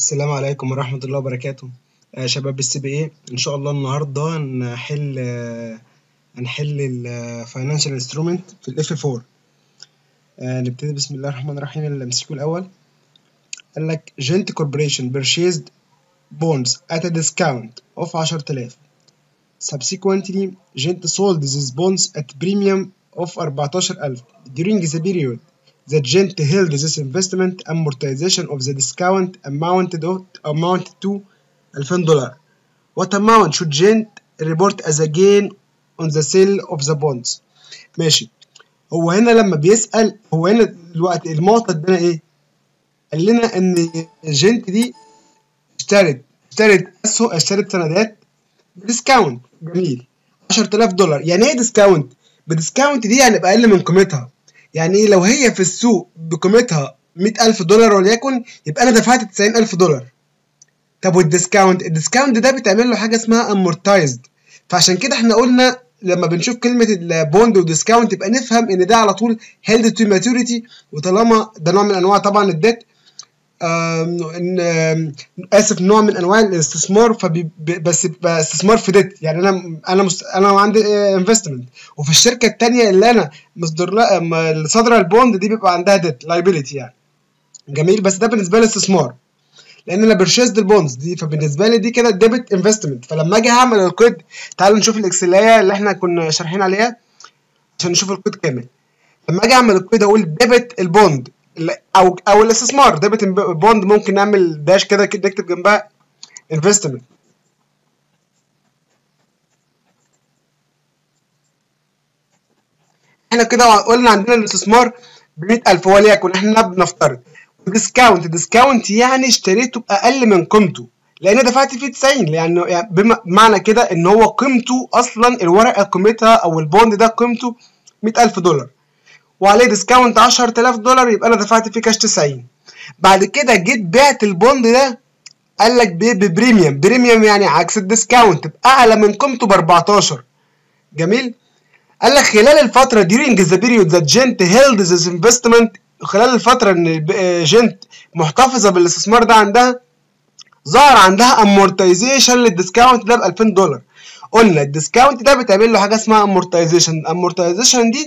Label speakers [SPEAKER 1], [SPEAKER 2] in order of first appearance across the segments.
[SPEAKER 1] السلام عليكم ورحمة الله وبركاته آه شباب السي بي اي ان شاء الله النهارده هنحل آه هنحل الفاينانشال انسترومنت في الاف 4 آه نبتدي بسم الله الرحمن الرحيم الامسكيو الاول قال لك جنت كوربوريشن purchased bonds at a discount of 10000 subsequently جنت sold these bonds at premium of 14000 during the period that Gent held this investment amortization of the discount amounted, of, amounted to 2000 دولار. What amount should Gent report as a gain on the sale of the bonds؟ ماشي هو هنا لما بيسأل هو هنا دلوقتي المعطى ادانا ايه؟ قال لنا ان جنت دي اشترت اشترت اسهم اشترت سندات بديسكاونت جميل 10000 دولار يعني ايه ديسكاونت؟ بديسكاونت دي يعني بأقل من قيمتها يعني ايه لو هي في السوق بقيمتها 100000 دولار وليكن يبقى انا دفعت 90000 دولار طب والديسكاونت الديسكاونت ده بتعمل له حاجه اسمها امورتايزد فعشان كده احنا قلنا لما بنشوف كلمه البوند وديسكاونت يبقى نفهم ان ده على طول هيلد تو ماتوريتي وطالما ده نوع من انواع طبعا الديت اسف نوع من انواع الاستثمار فبي بس بيبقى استثمار في ديت يعني انا انا مست... انا عندي انفستمنت وفي الشركه الثانيه اللي انا مصدر لها صادره البوند دي بيبقى عندها ديت لايبيليتي يعني جميل بس ده بالنسبه لي استثمار لان انا برشيزد البوندز دي فبالنسبه لي دي كده ديبت انفستمنت فلما اجي هعمل القيد تعالوا نشوف الاكسلايه اللي احنا كنا شارحين عليها عشان نشوف القيد كامل لما اجي اعمل القيد اقول ديبت البوند او او الاستثمار ديبت بوند ممكن نعمل داش كده كده نكتب جنبها انفستمنت احنا كده قلنا عندنا الاستثمار ب 100000 وليكن احنا بنفترض وديسكاونت ديسكاونت يعني اشتريته باقل من قيمته لان دفعت فيه 90 لانه يعني بمعنى كده ان هو قيمته اصلا الورقه قيمتها او البوند ده قيمته 100000 دولار وعليه ديسكاونت 10000 دولار يبقى انا دفعت فيه كاش 90 بعد كده جيت بعت البوند ده قال لك ببريميوم بريميوم يعني عكس الديسكاونت باعلى من قيمته ب 14 جميل قال لك خلال الفتره during the period that Gent held this investment خلال الفتره ان جنت محتفظه بالاستثمار ده عندها ظهر عندها امورتايزيشن للديسكاونت ده ب 2000 دولار قلنا الديسكاونت ده بتعمل له حاجه اسمها امورتايزيشن الامورتايزيشن دي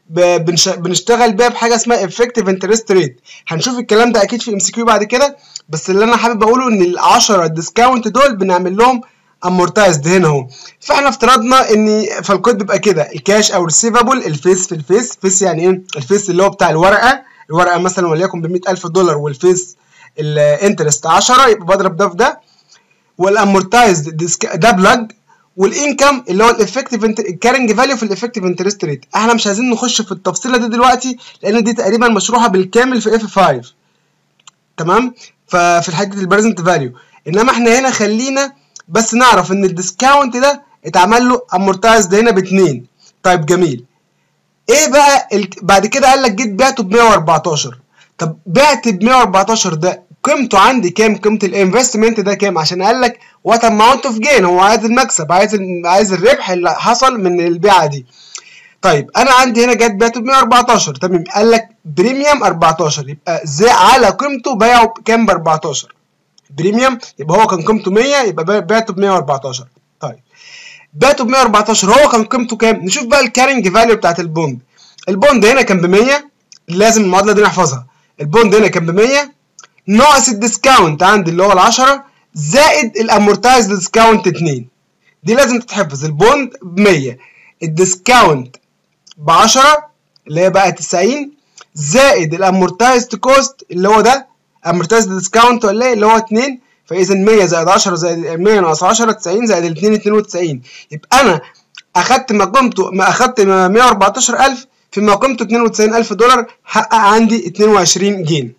[SPEAKER 1] بنشتغل بيها بحاجه اسمها افكتيف انترست ريت هنشوف الكلام ده اكيد في ام سي كيو بعد كده بس اللي انا حابب اقوله ان ال 10 ديسكاونت دول بنعمل لهم امورتايزد هنا اهو فاحنا افترضنا ان فالكود بيبقى كده الكاش او ريسيفابل الفيس في الفيس فيس يعني ايه الفيس اللي هو بتاع الورقه الورقه مثلا وليكن ب 100000 دولار والفيس الانترست 10 يبقى بضرب ده في ده والامورتايزد ده بلاج والانكم اللي هو الافكتيف الكارنج فاليو في الافكتيف انترست ريت احنا مش عايزين نخش في التفصيله دي دلوقتي لان دي تقريبا مشروحه بالكامل في اف 5 تمام ففي حته البريزنت فاليو انما احنا هنا خلينا بس نعرف ان الديسكاونت ده اتعمل له امورتايزد هنا باتنين طيب جميل ايه بقى ال... بعد كده قال لك جيت بعته ب 114 طب بعت ب 114 ده قيمته عندي كام قيمه الانفستمنت ده كام عشان قال لك وات اماونت اوف جين هو عايز المكسب عايز ال... عايز الربح اللي حصل من البيعه دي طيب انا عندي هنا جت بعته ب 114 تمام قال لك بريميوم 14 يبقى زي على قيمته بايعه كام ب 14 بريميوم يبقى هو كان قيمته 100 يبقى بعته ب 114 طيب بعته ب 114 هو كان قيمته كام نشوف بقى الكارنج فاليو بتاعت البوند البوند هنا كان ب 100 لازم المعادله دي نحفظها البوند هنا كان ب 100 ناقص الديسكاونت عندي اللي هو ال 10 زائد الامورتايزد ديسكاونت 2 دي لازم تتحفظ البوند ب 100 الديسكاونت ب 10 اللي هي بقى 90 زائد الامورتايزد كوست اللي هو ده امورتايزد ديسكاونت ولا ايه اللي هو 2 فاذا 100 زائد 10 زائد 100 ناقص 10 90 زائد ال 2 92 يبقى انا اخدت ما قيمته ما اخدت 114000 في ما قيمته 92000 دولار حقق عندي 22 جين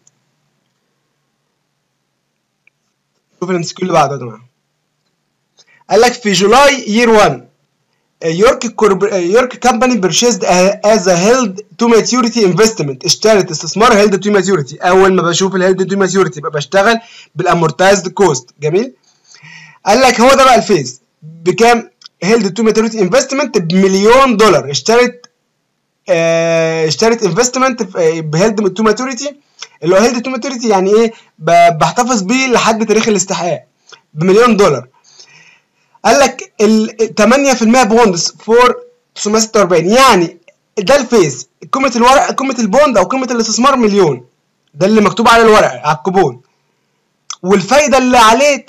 [SPEAKER 1] شوف الامسكيو اللي بعده يا جماعه قال لك في جولاي يير 1 يورك كورب... يورك كامباني بيرشيزد از هيلد تو ماتيوريتي انفستمنت اشترت استثمار هيلد تو ماتيوريتي اول ما بشوف الهيلد تو ماتيوريتي يبقى بشتغل بالامورتايزد كوست جميل قال لك هو ده بقى الفيز بكام هيلد تو ماتيوريتي انفستمنت بمليون دولار اشترت اه اشترت انفستمنت بهيلد تو ماتيوريتي اللي هو هيلد تو ماتوريتي يعني ايه ب- بحتفظ بيه لحد تاريخ الاستحقاق بمليون دولار قال لك ال 8% بوندز فور 946 يعني ده الفيس قيمه الورق قيمه البوند او قيمه الاستثمار مليون ده اللي مكتوب على الورق على الكوبون والفايده اللي عليه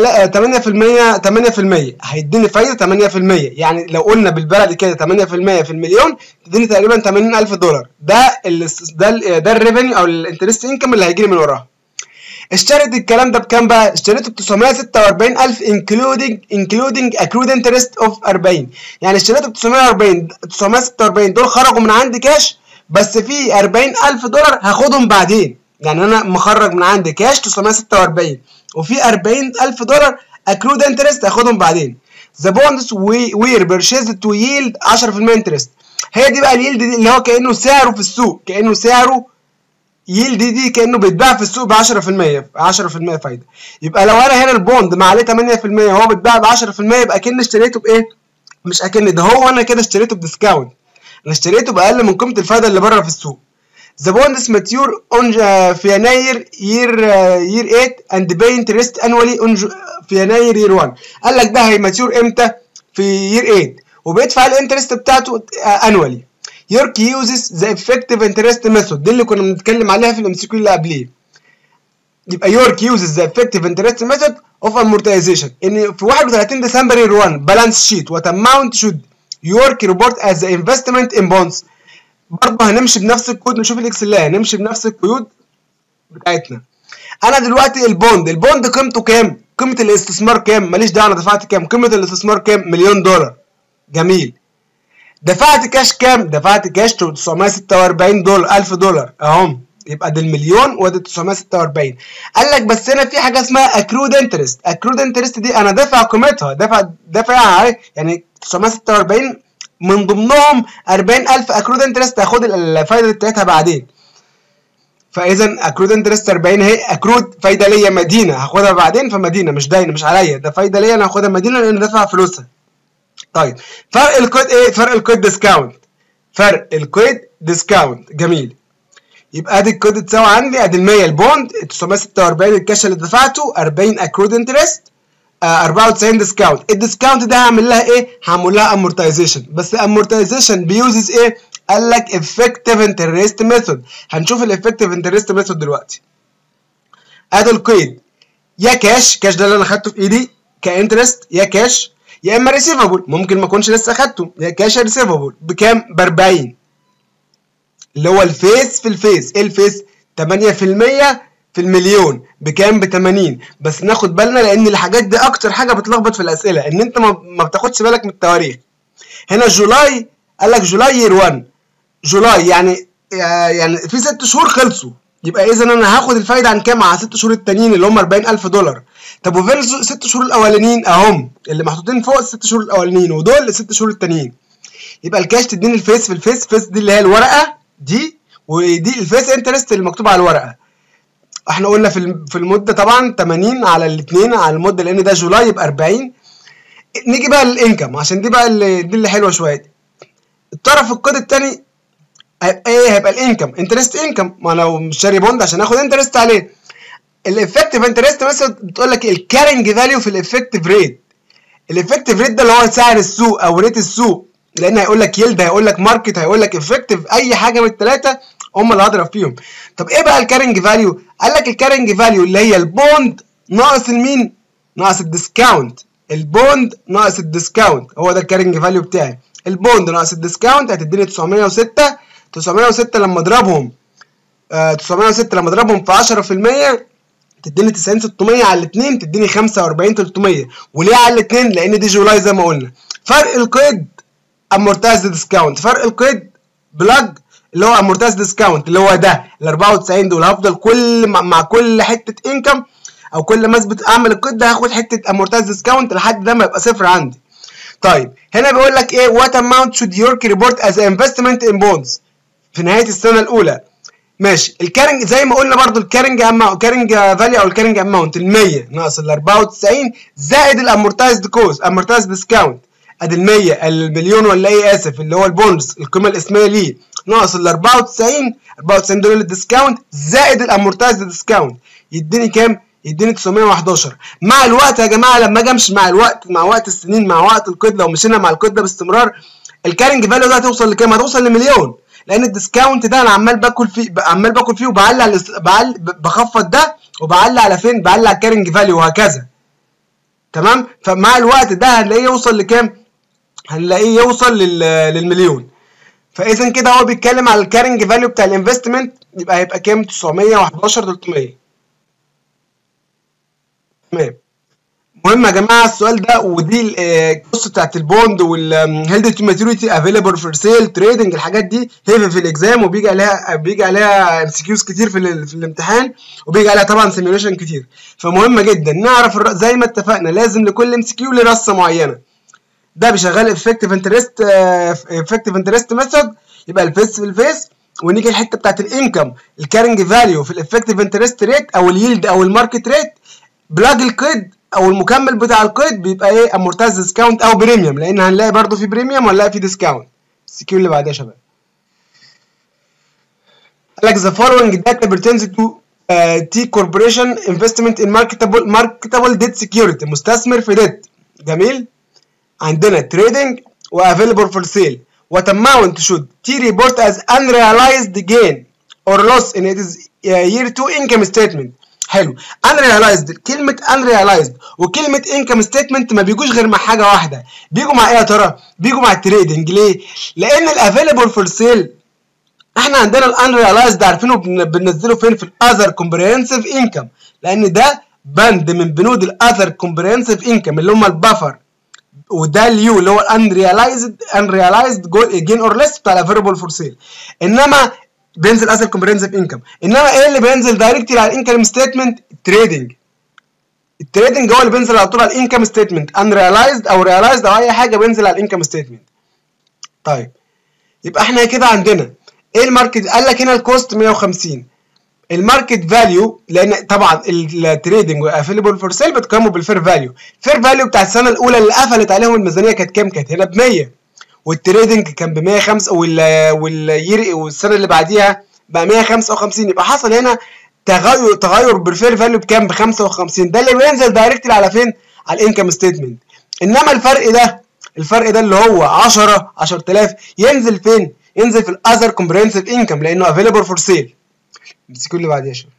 [SPEAKER 1] 8% 8% هيديني فايده 8% يعني لو قلنا بالبلدي كده 8% في المليون تديني تقريبا 80000 دولار ده ال ده ال ده الريفينيو او الانترست انكم اللي هيجي لي من وراها اشتريت الكلام ده بكام بقى؟ اشتريته ب 946000 including including accrued interest of 40 يعني اشتريته ب 940 946 دول خرجوا من عندي كاش بس في 40000 دولار هاخدهم بعدين يعني انا مخرج من عندي كاش 946 وفي 40000 دولار accrued interest هاخدهم بعدين the bonds we were purchased to yield 10% interest هي دي بقى اليلد دي اللي هو كانه سعره في السوق كانه سعره يلد دي, دي كانه بيتباع في السوق ب 10% 10% فايده يبقى لو انا هنا البوند ما عليه 8% وهو بيتباع ب 10% يبقى اكن اشتريته بايه؟ مش اكن ده هو انا كده اشتريته بديسكاونت انا اشتريته باقل من قيمه الفايده اللي بره في السوق The bonds mature on uh, في يناير year uh, year 8 and pay interest annually on Ju- في يناير year 1 قال لك ده هيماتيور امتى؟ في year 8 وبيدفع الانترست بتاعته uh, annually يورك uses the effective interest method دي اللي كنا بنتكلم عليها في الام سي كيو اللي قبليه يبقى يورك uses the effective interest method of amortization ان في 31 ديسمبر year 1 بالانس شيت what amount should يورك report as the investment in bonds برضه هنمشي بنفس الكود نشوف الاكسل هنمشي بنفس القيود بتاعتنا انا دلوقتي البوند البوند قيمته كام قيمه الاستثمار كام ماليش دعوه انا دفعت كام قيمه الاستثمار كام مليون دولار جميل دفعت كاش كام دفعت كاش 946 دولار 1000 دولار اهم يبقى ده المليون وده 946 قال لك بس هنا في حاجه اسمها اكرود انترست اكرود انترست دي انا دافع قيمتها دافع دافع عليه يعني 946 من ضمنهم 40000 اكرود انترست هاخد الفايده بتاعتها بعدين فاذا اكرود انترست 40 اهي اكرود فايده ليا مدينه هاخدها بعدين فمدينه مش داين مش عليا ده فايده ليا انا هاخدها مدينه لان دافع فلوسها طيب فرق الكود ايه فرق الكود ديسكاونت فرق الكود ديسكاونت جميل يبقى ادي الكود تساوي عندي ادي ال 100 البوند 946 الكاش اللي دفعته 40 اكرود انترست 94 ديسكاونت الديسكاونت ده هعمل لها ايه هعمل لها امورتايزيشن بس امورتايزيشن بيوزز ايه قال لك افكتيف انترست ميثود هنشوف الافكتيف انترست ميثود دلوقتي ادي القيد يا كاش كاش ده اللي انا خدته في ايدي كانترست يا كاش يا اما ريسيفبل ممكن ما اكونش لسه خدته يا كاش ريسيفبل بكام ب 40 اللي هو الفيس في الفيس ايه الفيس 8% في المليون بكام ب 80 بس ناخد بالنا لان الحاجات دي اكتر حاجه بتلخبط في الاسئله ان انت ما, ما بتاخدش بالك من التواريخ هنا جولاي قال لك جولاي يير 1 جولاي يعني يعني في ست شهور خلصوا يبقى اذا انا هاخد الفايده عن كام على ست شهور التانيين اللي هم 40000 دولار طب وفين الست شهور الاولانيين اهم اللي محطوطين فوق الست شهور الاولانيين ودول الست شهور التانيين يبقى الكاش تديني الفيس في الفيس فيس دي اللي هي الورقه دي ودي الفيس انترست اللي مكتوب على الورقه احنا قلنا في في المده طبعا 80 على الاثنين على المده لان ده جولاي يبقى 40 نيجي بقى للانكم عشان دي بقى اللي دي اللي حلوه شويه الطرف الكود الثاني هيبقى ايه هيبقى الانكم انترست انكم ما لو مش شاري بوند عشان اخد انترست عليه الافكتيف انترست مثلا بتقول لك الكارنج فاليو في الافكتيف ريت الافكتيف ريت ده اللي هو سعر السوق او ريت السوق لان هيقول لك يلد هيقول لك ماركت هيقول لك افكتيف اي حاجه من الثلاثه هم اللي هضرب فيهم طب ايه بقى الكارنج فاليو قال لك الكارنج فاليو اللي هي البوند ناقص المين ناقص الديسكاونت البوند ناقص الديسكاونت هو ده الكارنج فاليو بتاعي البوند ناقص الديسكاونت هتديني 906 906 لما اضربهم آه 906 لما اضربهم في 10% تديني 90 600 على الاثنين تديني 45 300 وليه على الاثنين لان دي جولاي زي ما قلنا فرق القيد امورتايز ديسكاونت فرق القيد بلاج اللي هو امورتايز ديسكاونت اللي هو ده ال 94 دول هفضل كل مع, مع كل حته انكم او كل ما اثبت اعمل القيد ده هاخد حته امورتايز ديسكاونت لحد ده ما يبقى صفر عندي طيب هنا بيقول لك ايه وات اماونت شود يورك ريبورت از انفستمنت ان بونز في نهايه السنه الاولى ماشي الكارنج زي ما قلنا برضو الكارنج اماونت كارنج فاليو او الكارنج اماونت ال 100 ناقص ال 94 زائد الامورتايزد كوست امورتايزد ديسكاونت ادي ال 100 المليون ولا ايه اسف اللي هو البونز القيمه الاسميه ليه ناقص ال 94 94 دول الديسكاونت زائد الامورتايزد ديسكاونت يديني كام؟ يديني 911 مع الوقت يا جماعه لما اجي امشي مع الوقت مع وقت السنين مع وقت القيد لو مشينا مع القيد ده باستمرار الكارنج فاليو ده هتوصل لكام؟ هتوصل لمليون لان الديسكاونت ده انا عمال باكل فيه عمال باكل فيه وبعلي على بعل بخفض ده وبعلي على فين؟ بعلي على الكارنج فاليو وهكذا تمام؟ فمع الوقت ده هنلاقيه يوصل لكام؟ هنلاقيه يوصل لل... للمليون فاذا كده هو بيتكلم على الكارنج فاليو بتاع الانفستمنت يبقى هيبقى كام 911 300 تمام مهم يا جماعه السؤال ده ودي القصه بتاعت البوند والهيلد تو ماتوريتي افيلبل فور سيل تريدنج الحاجات دي هيفي في الاكزام وبيجي عليها بيجي عليها ام سي كيوز كتير في, في الامتحان وبيجي عليها طبعا سيميوليشن كتير فمهمه جدا نعرف زي ما اتفقنا لازم لكل ام سي كيو له رصه معينه ده بيشغل افكتيف انترست افكتيف انترست ميثود يبقى الفيس في الفيس ونيجي الحته بتاعت الانكم الكارنج فاليو في الافكتيف انترست ريت او اليلد او الماركت ريت بلاج القيد او المكمل بتاع القيد بيبقى ايه امورتايز ديسكاونت او بريميوم لان هنلاقي برضو في بريميوم وهنلاقي في ديسكاونت السكيو اللي بعدها يا شباب قال لك the following data pertains to uh, T corporation investment in marketable marketable debt security مستثمر في debt جميل عندنا trading و available for sale what amount should T report as unrealized gain or loss in its year 2 income statement حلو unrealized كلمة unrealized وكلمة income statement ما بيجوش غير مع حاجة واحدة بيجوا مع ايه يا ترى؟ بيجوا مع التريدنج ليه؟ لأن الافيلبل فور سيل احنا عندنا الانريلايزد عارفينه بننزله فين في الاذر كومبريهنسيف انكم لان ده بند من بنود الاذر كومبريهنسيف انكم اللي هم البفر وده اليو اللي هو الانريلايزد انريلايزد جين اور ليس بتاع الافيلبل فور سيل انما بينزل اصل كومبريهنسيف انكم انما ايه اللي بينزل دايركتلي على الانكم ستيتمنت التريدنج التريدنج هو اللي بينزل على طول على الانكم ستيتمنت انريلايزد او ريلايزد او اي حاجه بينزل على الانكم ستيتمنت طيب يبقى احنا كده عندنا ايه الماركت قال لك هنا الكوست 150 الماركت فاليو لان طبعا التريدنج وافيلبل فور سيل بتقيموا بالفير فاليو الفير فاليو بتاع السنه الاولى اللي قفلت عليهم الميزانيه كانت كام كانت هنا ب 100 والتريدنج كان ب 105 وال والير والسنه اللي بعديها بقى 155 يبقى حصل هنا تغير تغير بالفير فاليو بكام ب 55 ده اللي بينزل دايركتلي على فين على الانكم ستيتمنت انما الفرق ده الفرق ده اللي هو 10 10000 ينزل فين ينزل في الاذر كومبريهنسيف انكم لانه افيلبل فور سيل امسكوا اللي بعديها شويه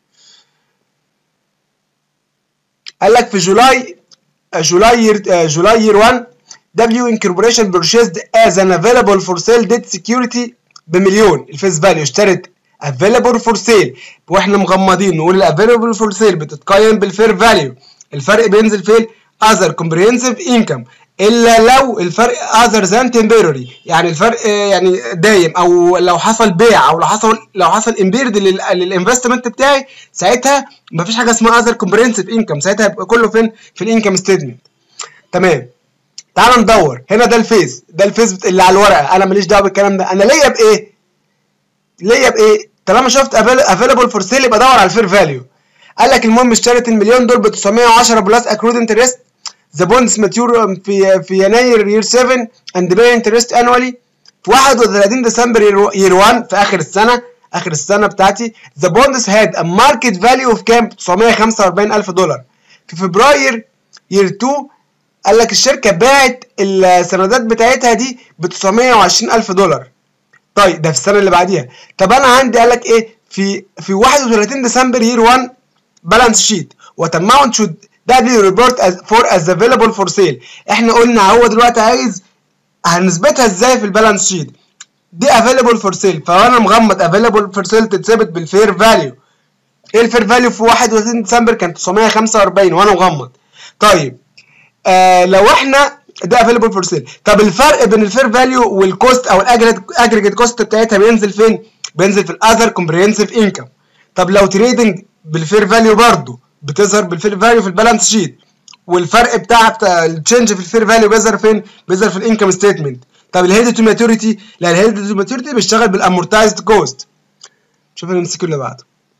[SPEAKER 1] قال لك في جولاي جولاي يير جولاي يير 1 دبليو انكوربوريشن purchased as an available for sale debt security بمليون الفيس فاليو اشترت available for sale واحنا مغمضين نقول الافيلبل فور سيل بتتقيم بالفير فاليو الفرق بينزل فين other comprehensive income الا لو الفرق other than temporary يعني الفرق يعني دايم او لو حصل بيع او لو حصل لو حصل امبيرد للانفستمنت بتاعي ساعتها مفيش حاجه اسمها other comprehensive income ساعتها هيبقى كله فين في الانكم ستيتمنت تمام تعال ندور هنا ده الفيز ده الفيز اللي على الورقه انا ماليش دعوه بالكلام ده انا ليا بايه ليا بايه طالما شفت افيلبل فور سيل يبقى دور على الفير فاليو قال لك المهم اشترت المليون دول ب 910 بلس اكرود انترست ذا بوندز ماتيور في في يناير يير 7 اند باي انترست انوالي في 31 ديسمبر يير 1 في اخر السنه اخر السنه بتاعتي ذا بوندز هاد ا ماركت فاليو اوف كام 945000 دولار في فبراير يير 2 قال لك الشركه باعت السندات بتاعتها دي ب 920000 دولار طيب ده في السنه اللي بعديها طب انا عندي قال لك ايه في في 31 ديسمبر يير 1 بالانس شيت وات اماونت شود ده بي ريبورت فور از افيلبل فور سيل احنا قلنا هو دلوقتي عايز هنثبتها ازاي في البالانس شيت دي افيلبل فور سيل فانا مغمض افيلبل فور سيل تتثبت بالفير فاليو ايه الفير فاليو في 31 ديسمبر كان 945 وانا مغمض طيب آه لو احنا ده افيلبل فور سيل طب الفرق بين الفير فاليو والكوست او الاجريجيت كوست بتاعتها بينزل فين بينزل في الاذر كومبريهنسيف انكم طب لو تريدنج بالفير فاليو برضه بتظهر بالفير فاليو في البالانس شيت والفرق بتاع بتاع التشنج في الفير فاليو بيظهر فين بيظهر في الانكم ستيتمنت طب الهيد تو ماتوريتي لا الهيد تو ماتوريتي بيشتغل بالامورتايزد كوست شوف الامسك اللي بعده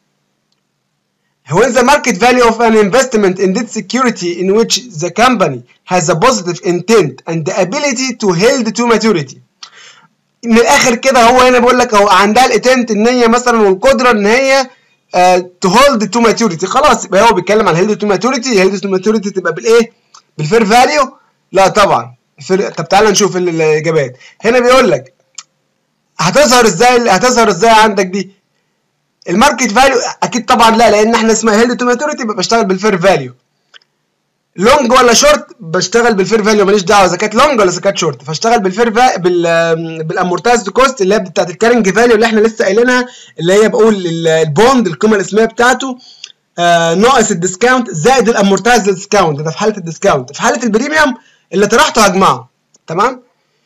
[SPEAKER 1] When the market value of an investment in debt security in which the company has a positive intent and the ability to hold to maturity من الاخر كده هو هنا بيقول لك هو عندها الاتنت ان هي مثلا والقدره ان هي تهولد تو ماتوريتي خلاص يبقى هو بيتكلم عن هيلد تو ماتوريتي هيلد تو ماتوريتي تبقى بالايه بالفير فاليو لا طبعا الفير... طب تعالى نشوف الاجابات هنا بيقول لك هتظهر ازاي هتظهر ازاي عندك دي الماركت فاليو اكيد طبعا لا لان احنا اسمها هيلد تو ماتوريتي يبقى بشتغل بالفير فاليو لونج ولا شورت بشتغل بالفير فاليو ماليش دعوه اذا كانت لونج ولا اذا كانت شورت فاشتغل بالفير فا... بال بالامورتايزد كوست اللي هي بتاعت الكارنج فاليو اللي احنا لسه قايلينها اللي هي بقول البوند القيمه الاسميه بتاعته آه ناقص الديسكاونت زائد الامورتايزد ديسكاونت ده في حاله الديسكاونت في حاله البريميوم اللي طرحته هجمعه تمام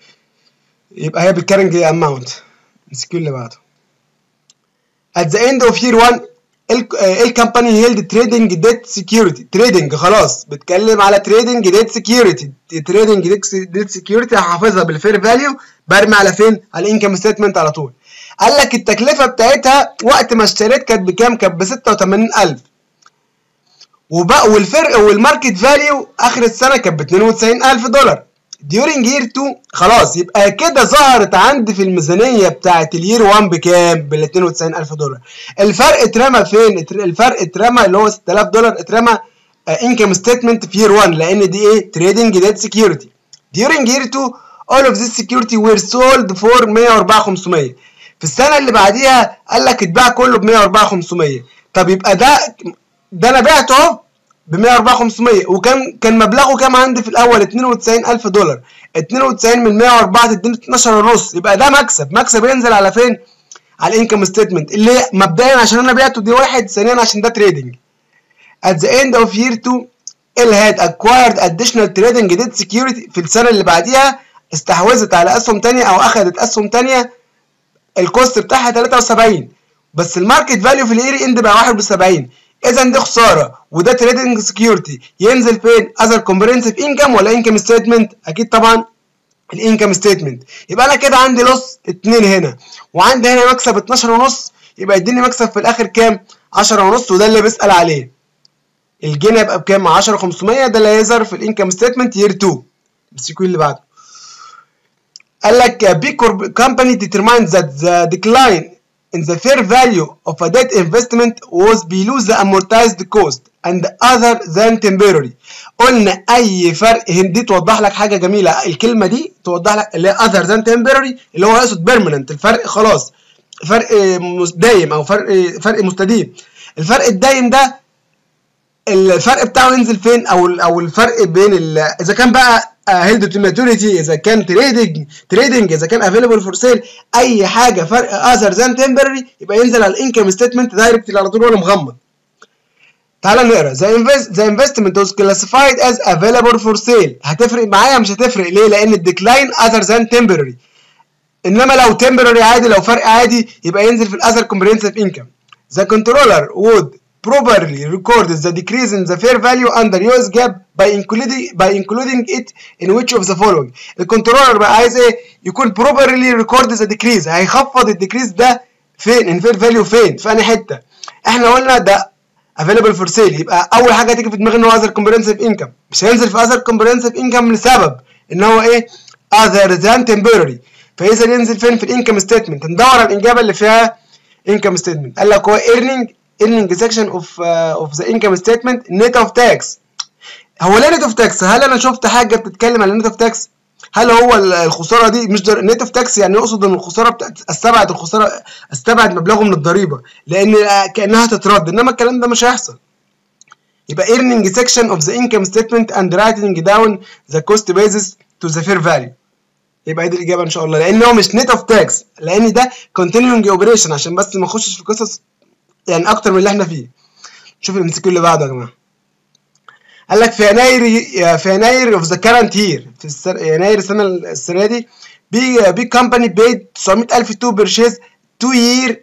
[SPEAKER 1] يبقى هي بالكارنج اماونت نسكيو اللي بعده at the end of year 1 الكمباني هيلد تريدنج ديت سكيورتي تريدنج خلاص بتكلم على تريدنج ديت سكيورتي تريدنج ديت سكيورتي هحافظها بالفير فاليو برمي على فين على الانكم ستيتمنت على طول قال لك التكلفه بتاعتها وقت ما اشتريت كانت بكام كانت ب 86000 وبقى والفرق والماركت فاليو اخر السنه كانت ب 92000 دولار ديورنج يير 2 خلاص يبقى كده ظهرت عندي في الميزانيه بتاعت الير 1 بكام؟ بال 92000 دولار. الفرق اترمى فين؟ الفرق اترمى اللي هو 6000 دولار اترمى انكم ستيتمنت في يير 1 لان دي ايه؟ تريدنج ديت سكيورتي. ديورنج يير 2 all of this security were sold for 104 في السنه اللي بعديها قال لك اتباع كله ب 104 طب يبقى ده ده انا بعته اهو ب 104 وكان كان مبلغه كام عندي في الاول 92000 دولار 92 من 104 تديني 12 ونص يبقى ده مكسب مكسب ينزل على فين على الانكم ستيتمنت اللي مبدئيا عشان انا بعته دي واحد ثانيا عشان ده تريدنج at the end of year 2 ال had acquired additional trading debt security في السنه اللي بعديها استحوذت على اسهم تانية او اخذت اسهم تانية الكوست بتاعها 73 بس الماركت فاليو في الاير اند بقى 71 اذا دي خساره وده تريدنج سكيورتي ينزل فين اذر كومبرينسيف انكم ولا انكم ستيتمنت اكيد طبعا الانكم ستيتمنت يبقى انا كده عندي لص 2 هنا وعندي هنا مكسب 12 ونص يبقى يديني مكسب في الاخر كام 10 ونص وده اللي بيسال عليه الجنيه يبقى بكام 10 500 ده اللي هيظهر في الانكم ستيتمنت يير 2 السيكوين اللي بعده قال لك بي company determines that the decline in the fair value of a debt investment was below the amortized cost and other than temporary قلنا اي فرق دي توضح لك حاجه جميله الكلمه دي توضح لك اللي هي other than temporary اللي هو يقصد permanent الفرق خلاص فرق دايم او فرق فرق مستديم الفرق الدايم ده الفرق بتاعه ينزل فين او او الفرق بين اذا كان بقى هيلد تو ماتوريتي اذا كان تريدنج تريدنج اذا كان افيلبل فور سيل اي حاجه فرق اذر ذان تمبرري يبقى ينزل على الانكم ستيتمنت دايركت على طول وانا مغمض تعال نقرا ذا انفست ذا انفستمنت was classified as available for sale هتفرق معايا مش هتفرق ليه لان الديكلاين اذر ذان تمبرري انما لو تمبرري عادي لو فرق عادي يبقى ينزل في الاذر كومبرينسيف انكم ذا كنترولر would properly records the decrease in the fair value under US GAAP by including by including it in which of the following الكنترولر بقى عايز ايه يكون properly record the decrease هيخفض الديكريز ده فين in fair value فين في انهي حته احنا قلنا ده available for sale يبقى اول حاجه هتيجي في دماغي ان هو other comprehensive income مش هينزل في other comprehensive income لسبب ان هو ايه other than temporary فاذا ينزل فين في الانكم ستيتمنت ندور على الاجابه اللي فيها income statement قال لك هو earning earning section of uh, of the income statement net of tax هو ليه net of tax هل انا شفت حاجه بتتكلم عن net of tax هل هو الخساره دي مش نت اوف تاكس يعني يقصد ان الخساره بتاعت استبعد الخساره استبعد مبلغه من الضريبه لان كانها تترد انما الكلام ده مش هيحصل يبقى earning section of the income statement and writing down the cost basis to the fair value يبقى دي الاجابه ان شاء الله لان هو مش نت اوف تاكس لان ده continuing اوبريشن عشان بس ما نخشش في قصص يعني اكتر من اللي احنا فيه شوف الامسكيو اللي بعده يا جماعه قال لك في يناير في يناير اوف ذا كارنت يير في السر... يناير السنه السنه دي بي بي كومباني بيد 900000 تو بيرشيز 2 يير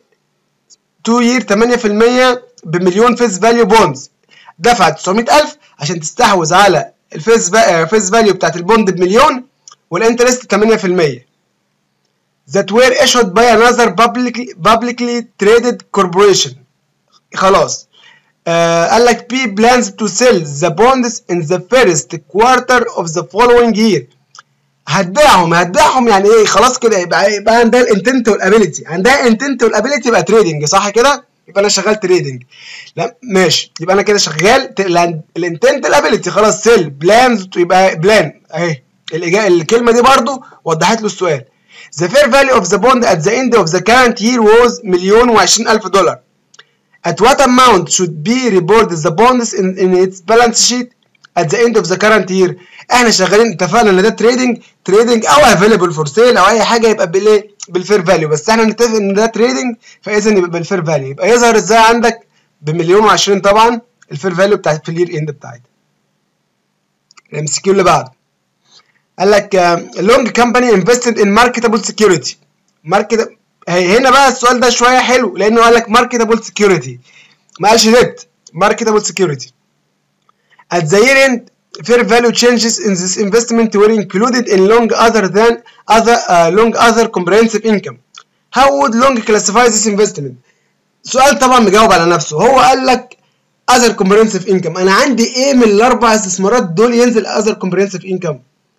[SPEAKER 1] 2 يير 8% بمليون فيس فاليو بوندز دفعت 900000 عشان تستحوذ على الفيس فيس فاليو بتاعت البوند بمليون والانترست 8% that were issued by another publicly publicly traded corporation خلاص آه قال لك P plans to sell the bonds in the first quarter of the following year هتبيعهم هتبيعهم يعني ايه خلاص كده يبقى يبقى عندها الانتنت والابيلتي عندها الانتنت والابيلتي يبقى تريدنج صح كده يبقى انا شغال تريدنج لا ماشي يبقى انا كده شغال الانتنت الابيلتي خلاص سيل بلانز يبقى بلان اهي الإجابة الكلمه دي برضو وضحت له السؤال The fair value of the bond at the end of the current year was مليون وعشرين ألف دولار. At what amount should be reported the bonds in, in its balance sheet at the end of the current year؟ احنا شغالين اتفقنا ان ده تريدنج تريدنج او افيلبل فور سيل او اي حاجه يبقى بالايه؟ بالفير فاليو بس احنا نتفق ان ده تريدنج فاذا يبقى بالفير فاليو يبقى يظهر ازاي عندك بمليون وعشرين طبعا الفير فاليو بتاعت في الير اند بتاعتها. الام سي كيو اللي بعده قال لك لونج كمباني انفستد ان ماركتابل سكيورتي ماركت هنا بقى السؤال ده شويه حلو لانه قال لك ماركتابل سكيورتي ما قالش ديت ماركتابل سكيورتي at the year end fair value changes in this investment were included in long other than other uh, long other comprehensive income how would long classify this investment سؤال طبعا مجاوب على نفسه هو قال لك other comprehensive income انا عندي ايه من الاربع استثمارات دول ينزل other comprehensive income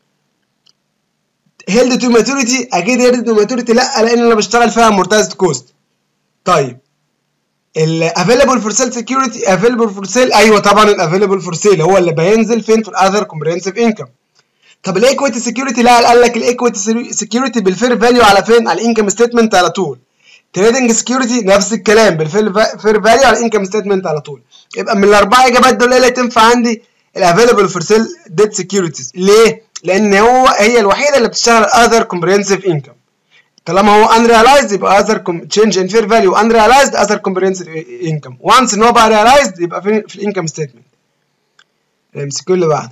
[SPEAKER 1] هيلد تو ماتوريتي اكيد هيلد تو ماتوريتي لا لان انا بشتغل فيها امورتايزد كوست طيب الافيلبل فور سيل سكيورتي افيلبل فور سيل ايوه طبعا الافيلبل فور سيل هو اللي بينزل فين في الاذر كومبريهنسيف انكم طب الايكويتي سكيورتي لا قال لك الايكويتي سكيورتي بالفير فاليو على فين على الانكم ستيتمنت على طول تريدنج سكيورتي نفس الكلام بالفير فاليو على الانكم ستيتمنت على طول يبقى من الاربع اجابات دول ايه اللي تنفع عندي الافيلبل فور سيل ديت سكيورتيز ليه لان هو هي الوحيده اللي بتشتغل other comprehensive income طالما هو unrealized يبقى other change in fair value unrealized other comprehensive income once ان هو بقى realized يبقى في, في الانكم ستيتمنت الامسكيو اللي بعده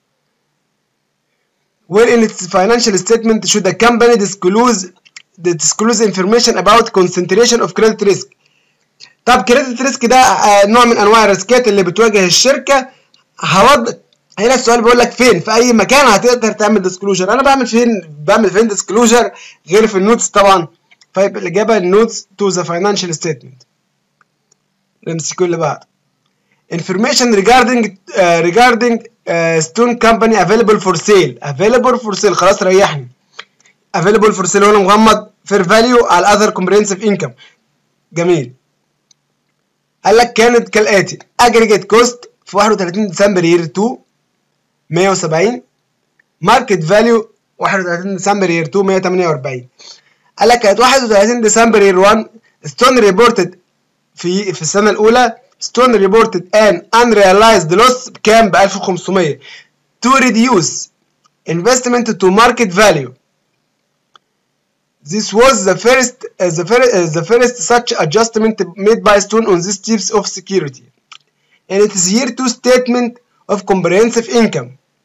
[SPEAKER 1] where in its financial statement should the company disclose disclose information about concentration of credit risk طب كريدت ريسك ده نوع من انواع الريسكات اللي بتواجه الشركه هوضح هنا السؤال بيقول لك فين في اي مكان هتقدر تعمل ديسكلوجر انا بعمل فين بعمل فين ديسكلوجر غير في النوتس طبعا فيبقى الاجابه النوتس تو ذا فاينانشال ستيتمنت الامسكيو اللي بعد information regarding uh, regarding uh, stone company available for sale available for sale خلاص ريحني available for sale هنا مغمض fair value على other comprehensive income جميل قال لك كانت كالاتي aggregate cost في 31 ديسمبر يير 2 170 ماركت فاليو 31 ديسمبر يير 2 148 قال لك كانت 31 ديسمبر يير 1 ستون ريبورتد في في السنه الاولى ستون ريبورتد ان unrealized loss بكام ب 1500 to reduce investment to market value This was the first uh, the first uh, the first such adjustment made by Stone on these types of security. And it is year two statement of comprehensive income.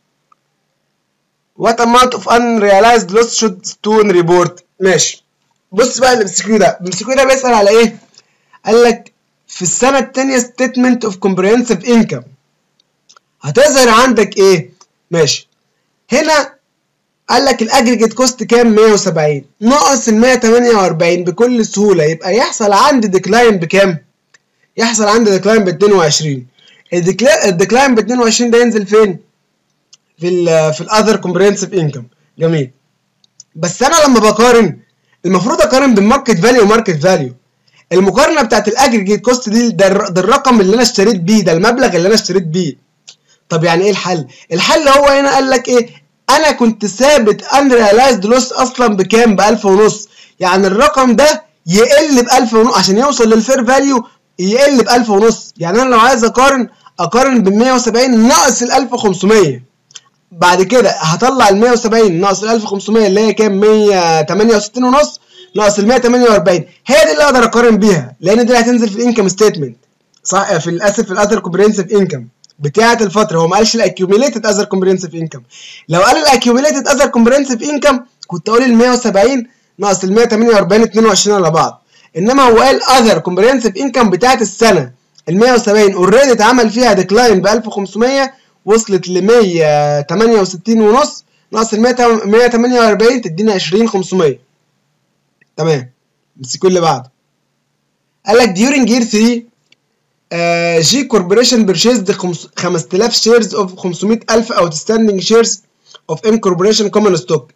[SPEAKER 1] What amount of unrealized loss should Stone report؟ ماشي. بص بقى الامسكيو ده، الامسكيو ده بيسأل على ايه؟ قال لك في السنة التانية statement of comprehensive income. هتظهر عندك ايه؟ ماشي. هنا قال لك الاجريجيت كوست كام 170 ناقص ال 148 بكل سهوله يبقى يحصل عندي ديكلاين بكام يحصل عندي ديكلاين ب 22 الديكلاين ب 22 ده ينزل فين في ال في الاذر كومبريهنسيف انكم جميل بس انا لما بقارن المفروض اقارن بالماركت فاليو وماركت فاليو المقارنه بتاعت الاجريجيت كوست دي ده, ده الرقم اللي انا اشتريت بيه ده المبلغ اللي انا اشتريت بيه طب يعني ايه الحل الحل هو هنا قال لك ايه انا كنت ثابت unrealized لوس اصلا بكام ب 1000 ونص يعني الرقم ده يقل ب 1000 ونص عشان يوصل للفير فاليو يقل ب 1000 ونص يعني انا لو عايز اقارن اقارن ب 170 ناقص ال 1500 بعد كده هطلع ال 170 ناقص ال 1500 اللي هي كام 168 ونص ناقص ال 148 هي دي اللي اقدر اقارن بيها لان دي اللي هتنزل في الانكم ستيتمنت صح في الاسف في الاذر كومبريهنسيف انكم بتاعه الفتره هو ما قالش الاكيوميليتد اذر كومبريهنسيف انكم لو قال الاكيوميليتد اذر كومبريهنسيف انكم كنت اقول ال 170 ناقص ال 148 22 على بعض انما هو قال اذر كومبريهنسيف انكم بتاعه السنه ال 170 اوريدي اتعمل فيها ديكلاين ب 1500 وصلت ل 168 ونص ناقص ال 148 تدينا 20 500 تمام امسكوا اللي بعده قال لك during year 3 جي كوربوريشن بيرشيزد 5000 شيرز اوف 500000 اوتستاندينج شيرز اوف ام كوربوريشن كومن ستوك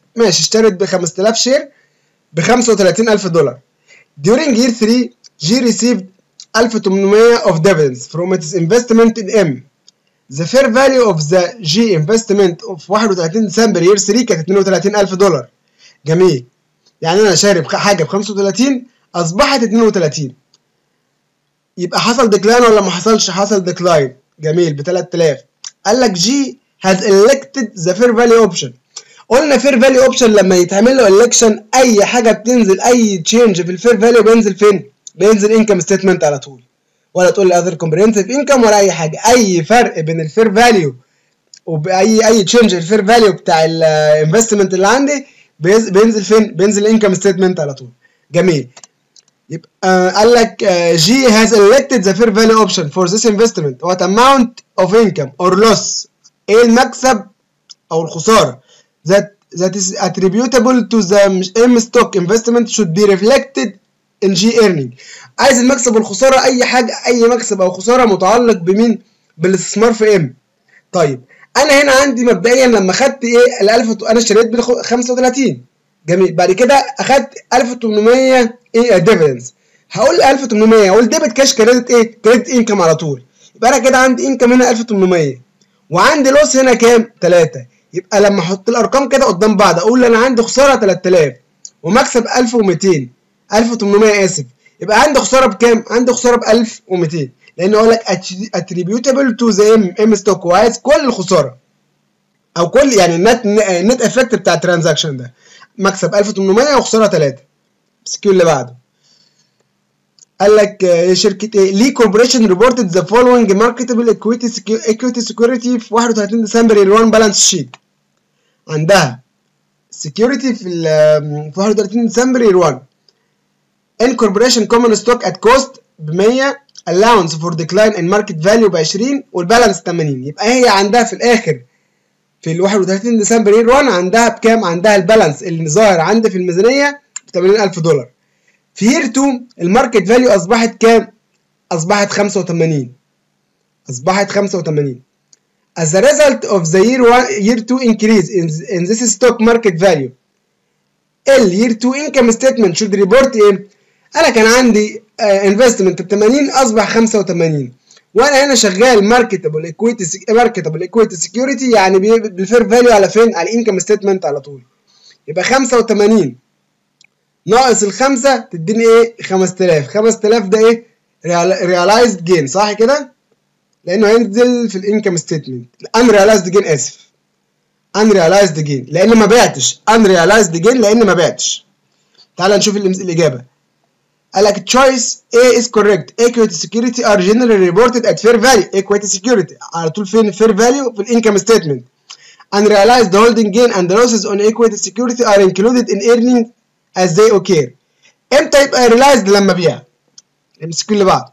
[SPEAKER 1] ماشي اشترت ب 5000 شير ب 35000 دولار during year 3 G received 1800 of dividends from its investment in M the fair value of the G investment of 31 ديسمبر year 3 كانت 32000 دولار جميل يعني انا شارب حاجه ب 35 اصبحت 32 يبقى حصل ديكلاين ولا ما حصلش حصل ديكلاين جميل ب 3000 قال لك جي has elected the fair value option قلنا fair value option لما يتعمل له election اي حاجه بتنزل اي تشينج في الفير فاليو بينزل فين بينزل انكم ستيتمنت على طول ولا تقول لي other comprehensive income ولا اي حاجه اي فرق بين الفير فاليو وباي اي تشينج الفير فاليو بتاع الانفستمنت اللي عندي بينزل فين بينزل انكم ستيتمنت على طول جميل يبقى آه قال لك جي uh, has elected the fair value option for this investment what amount of income or loss ايه المكسب او الخساره that that is attributable to the M stock investment should be reflected in G earning عايز المكسب والخساره اي حاجه اي مكسب او خساره متعلق بمين بالاستثمار في ام طيب انا هنا عندي مبدئيا لما خدت ايه ال 1000 انا اشتريت ب 35 جميل بعد كده اخدت 1800 ايه ديفيدنز هقول 1800 اقول ديبت كاش كريدت ايه كريدت انكم على طول يبقى انا كده عندي انكم هنا 1800 وعندي لوس هنا كام 3 يبقى لما احط الارقام كده قدام بعض اقول انا عندي خساره 3000 ومكسب 1200 1800 اسف يبقى عندي خساره بكام عندي خساره ب 1200 لان اقول لك attributable to the ام ام ستوك وعايز كل الخساره او كل يعني النت النت افكت بتاع الترانزاكشن ده مكسب 1800 وخساره 3 السكيو اللي بعده قال لك شركه ايه لي كوربوريشن ريبورتد ذا فولوينج ماركتبل ايكويتي ايكويتي سكيورتي في 31 ديسمبر ال 1 بالانس شيت عندها سكيورتي في في 31 ديسمبر ال 1 ان كوربوريشن كومن ستوك ات كوست ب 100 allowance for decline in market value ب 20 والبالانس 80 يبقى هي عندها في الاخر في ال 31 ديسمبر يير 1 عندها بكام؟ عندها البالانس اللي ظاهر عندي في الميزانيه ب 80000 دولار. في يير 2 الماركت فاليو اصبحت كام؟ اصبحت 85 اصبحت 85 As a result of the year one, year 2 increase in, in this stock market value ال year 2 income statement should report ايه؟ انا كان عندي انفستمنت ب 80 اصبح 85 وانا هنا شغال ماركتبل ايكويتي ماركتبل ايكويتي سكيورتي يعني بالفير فاليو على فين على الانكم ستيتمنت على طول يبقى 85 ناقص الخمسة تديني ايه 5000 5000 ده ايه ريالايزد جين صح كده لانه هينزل في الانكم ستيتمنت ان ريالايزد جين اسف ان ريالايزد جين لان ما بعتش ان ريالايزد جين لان ما بعتش تعال نشوف الاجابه قال لك choice A is correct equity security are generally reported at fair value equity security على طول فين fair value في الانكم statement unrealized holding gain and losses on equity security are included in earning as they occur امتى يبقى realized لما بيع امسكوا اللي بعض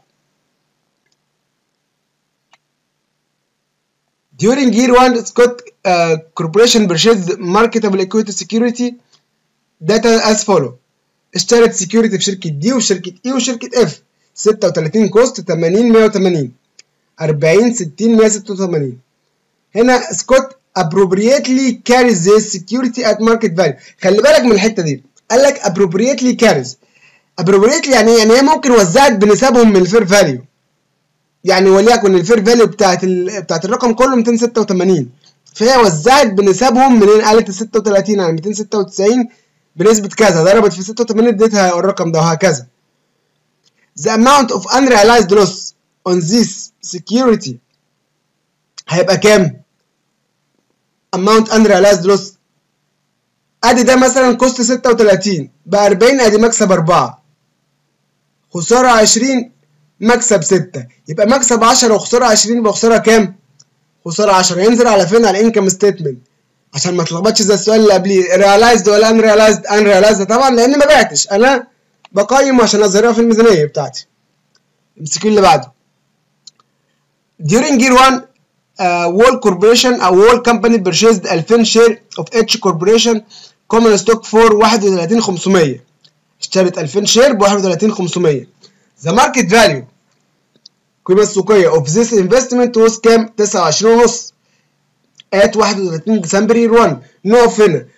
[SPEAKER 1] during year one Scott uh, corporation purchased marketable equity security data as follow اشترت سكيورتي في شركه دي وشركه اي وشركه اف 36 كوست 80 180 40 60 186 هنا سكوت appropriately carries this security at market value خلي بالك من الحته دي قال لك appropriately carries appropriately يعني يعني هي ممكن وزعت بنسبهم من الفير فاليو يعني وليكن الفير فاليو بتاعت ال... بتاعت الرقم كله 286 فهي وزعت بنسبهم منين قالت ال 36 على 296 بنسبة كذا ضربت في 86 اديتها الرقم ده وهكذا. The amount of unrealized loss on this security هيبقى كام؟ amount unrealized loss ادي ده مثلا كوست 36 ب 40 ادي مكسب 4 خسارة 20 مكسب 6 يبقى مكسب 10 وخسارة 20 يبقى خسارة كام؟ خسارة 10 ينزل على فين؟ على الانكم ستيتمنت عشان ما تلخبطش زي السؤال اللي قبليه ريلايزد ولا ان ريلايزد ان ريلايزد طبعا لان ما بعتش انا بقيم عشان اظهرها في الميزانيه بتاعتي امسكوا اللي بعده during year 1 uh, Wall Corporation او Wall Company purchased 2000 share of H Corporation common stock for 31500 اشترت 2000 شير ب 31500 the market value القيمة السوقية of this investment was كام؟ 29 ونص at 31 ديسمبر year 1 نقف هنا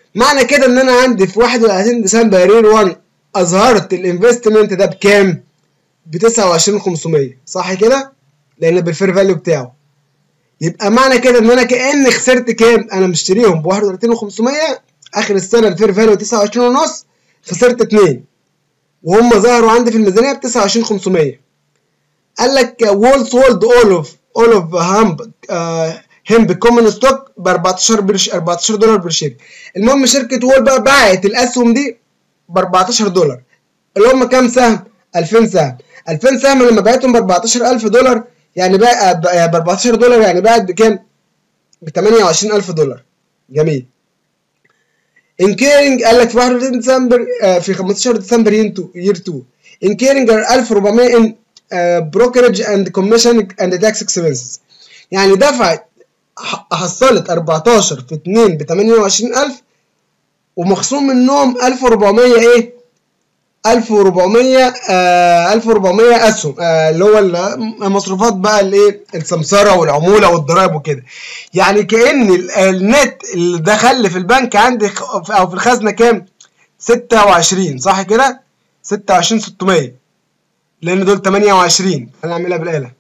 [SPEAKER 1] معنى كده ان انا عندي في 31 ديسمبر يير 1 اظهرت الانفستمنت ده بكام ب 29500 صح كده لان بالفير فاليو بتاعه يبقى معنى كده ان انا كاني خسرت كام انا مشتريهم ب 31500 اخر السنه الفير فاليو 29 ونص خسرت 2 وهم ظهروا عندي في الميزانيه ب 29500 قال لك وول سولد اول اوف اول اوف هامب هم بكومن ستوك ب 14 برش 14 دولار برشير المهم شركه وول بقى باعت الاسهم دي ب 14 دولار اللي هم كام سهم 2000 سهم 2000 سهم لما بعتهم ب 14000 دولار يعني بقى ب 14 دولار يعني باعت بكام ب 28000 دولار جميل انكيرنج قال لك في 31 ديسمبر آه في 15 ديسمبر يير 2 انكيرنج 1400 ان بروكرج اند كوميشن اند تاكس اكسبنسز يعني دفعت حصلت 14 في 2 ب 28000 ومخصوم منهم 1400 ايه 1400 آه 1400 اسهم آه اللي هو المصروفات بقى الايه السمسره والعموله والضرائب وكده يعني كان النت اللي دخل لي في البنك عندي او في الخزنه كام 26 صح كده 26 600 لان دول 28 انا اعملها بالاله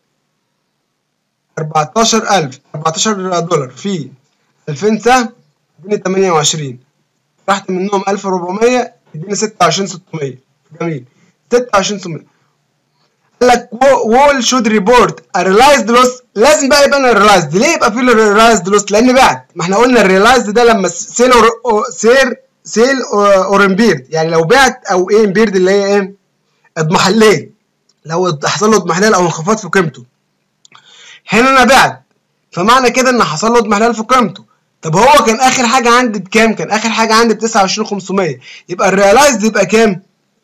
[SPEAKER 1] 14000 14 دولار في 2000 سهم اديني 28 رحت منهم 1400 اديني 26600 جميل 26600 قال لك وول شود ريبورت ريلايزد لوس لازم بقى يبقى ريلايزد ليه يبقى في ريلايزد لوس لان بعد ما احنا قلنا الريلايزد ده لما سيل أو سير سيل اور امبيرد يعني لو بعت او ايه امبيرد اللي هي ايه اضمحلال لو حصل له اضمحلال او انخفاض في قيمته هنا انا بعت فمعنى كده ان حصل له اضمحلال في قيمته طب هو كان اخر حاجه عندي بكام كان اخر حاجه عندي ب 29500 يبقى الريلايزد يبقى كام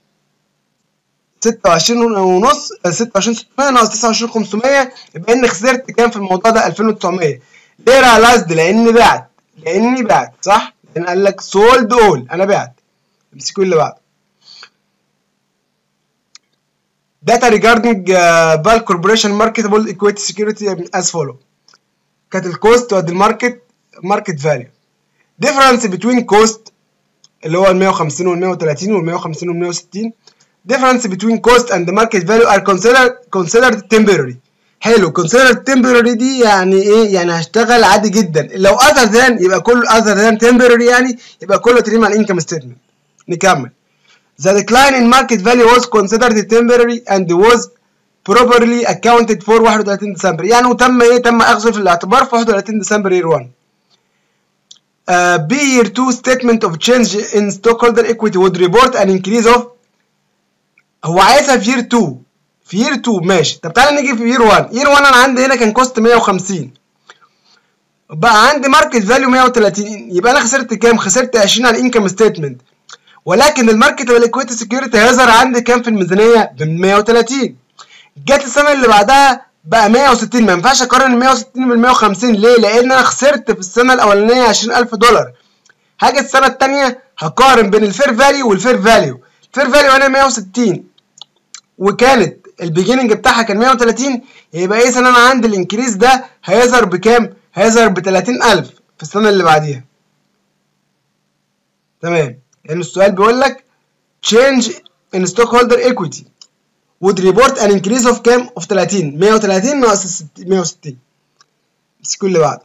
[SPEAKER 1] 26 ونص 26600 ناقص 29500 يبقى اني خسرت كام في الموضوع ده 2900 ليه ريلايزد لاني بعت لاني بعت صح لان قال لك سولد اول انا بعت امسكوا اللي بعده data regarding uh, bulk corporation marketable equity security as follow كانت الكوست واد الماركت ماركت فاليو difference between cost اللي هو ال 150 وال 130 وال 150 وال 160 difference between cost and the market value are considered considered temporary حلو considered temporary دي يعني ايه يعني هشتغل عادي جدا لو other than يبقى كله other than temporary يعني يبقى كله تريم على الانكم ستيتمنت نكمل The decline in market value was considered temporary and was properly accounted for 31 ديسمبر يعني وتم ايه تم اخذه في الاعتبار في 31 ديسمبر year 1 uh, B year 2 statement of change in stockholder equity would report an increase of هو عايزها في year 2 في year 2 ماشي طب تعالى نيجي في year 1 year 1 انا عندي هنا كان كوست 150 بقى عندي ماركت فاليو 130 يبقى انا خسرت كام خسرت 20 على الانكم ستيتمنت ولكن الماركت والاكويتي سكيورتي هيظهر عندي كام في الميزانيه ب 130 جت السنه اللي بعدها بقى 160 ما ينفعش اقارن ال 160 بال 150 ليه؟ لان انا خسرت في السنه الاولانيه 20000 دولار هاجي السنه الثانيه هقارن بين الفير فاليو والفير فاليو الفير فاليو هنا 160 وكانت البيجيننج بتاعها كان 130 يبقى اذا انا عندي الانكريز ده هيظهر بكام؟ هيظهر ب 30000 في السنه اللي بعديها تمام لان السؤال بيقول لك change in stockholder equity would report an increase of كام of 30 130 ناقص 160 بس كل بعد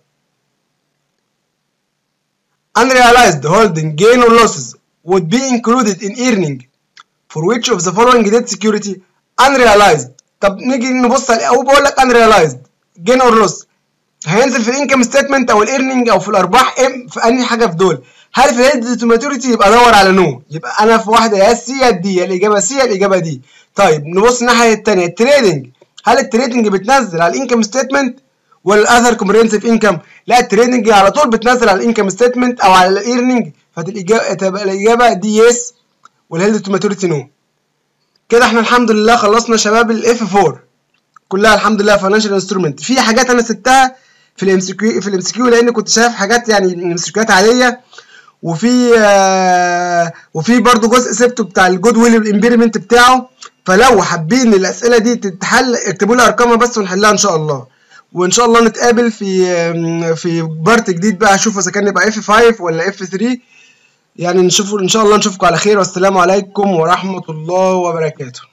[SPEAKER 1] unrealized holding gain or losses would be included in earning for which of the following debt security unrealized طب نيجي نبص على او بقول لك unrealized gain or loss هينزل في الانكم ستيتمنت او الايرنينج او في الارباح ام في انهي حاجه في دول هل في الهيد تو ماتوريتي يبقى ادور على نو يبقى انا في واحده يا سي يا دي يا الاجابه سي يا الاجابه دي طيب نبص الناحيه الثانيه التريدنج هل التريدنج بتنزل على الانكم ستيتمنت ولا الاذر كومبريهنسيف انكم لا التريدنج على طول بتنزل على الانكم ستيتمنت او على الايرنينج فالاجابه تبقى الاجابه دي يس والهيد تو ماتوريتي نو كده احنا الحمد لله خلصنا شباب الاف 4 كلها الحمد لله فاينانشال انسترومنت في حاجات انا سبتها في الام سي كيو في الام سي كيو لان كنت شايف حاجات يعني ام سي كيوهات عاديه وفي آه وفي برضو جزء سبته بتاع الجود ويل والامبيرمنت بتاعه فلو حابين الاسئله دي تتحل اكتبوا لي ارقامها بس ونحلها ان شاء الله وان شاء الله نتقابل في في بارت جديد بقى هشوف اذا كان يبقى اف 5 ولا اف 3 يعني نشوف ان شاء الله نشوفكم على خير والسلام عليكم ورحمه الله وبركاته